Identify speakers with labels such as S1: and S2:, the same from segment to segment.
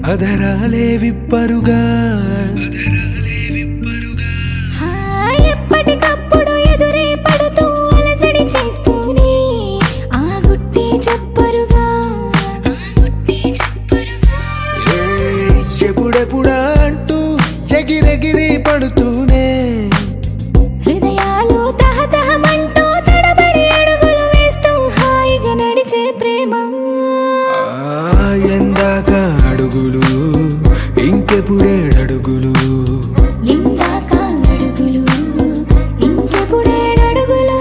S1: అధరాలే విప్పరుగా
S2: హా, ఎప్పటికప్పుడు ఎదురే పడుతూ అలసడి చేస్తూనే ఆ గుట్టి చెప్పరుగా ఆ గుట్టి చెప్పరుగా
S1: ఏ, ఎప్పుడెప్పుడా అంటూ ఎగిరెగిరి పడుతూనే
S2: హృదయాలు తహతహమంటూ తడబడి అడుగులు వేస్తూ హాయిగా నడిచే ప్రేమ
S1: ఆ, ఎందాక అడుగులు ఇంకెప్పుడేడడుగులు
S2: ఇందాక అడుగులు ఇంకెప్పుడేడడుగులు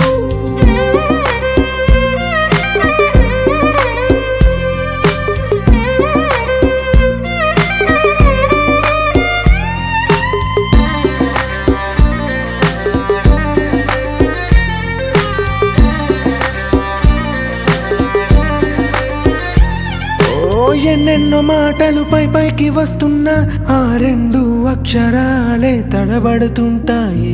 S1: ఓ ఎన్నెన్నో మాటలు పై పైకి వస్తున్నా ఆ రెండు అక్షరాలే తడబడుతుంటాయి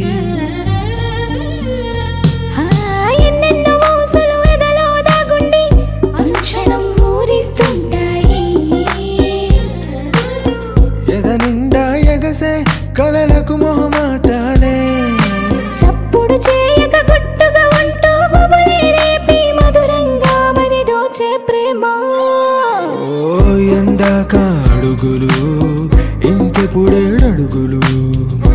S2: ఆ, ఎన్నెన్నో ఊసులు ఎదలో దాగుండి అనుక్షణం ఊరిస్తుంటాయి
S1: ఎద నిండా ఎగసే కలలకు మొహమాటాలే
S2: చప్పుడు చేయక గుట్టుగా ఉంటూ గుబులే రేపి మధురంగా మది దోచే ప్రేమ
S1: ఓ ఎందాక అడుగులు ఇంకెప్పుడేడడుగులు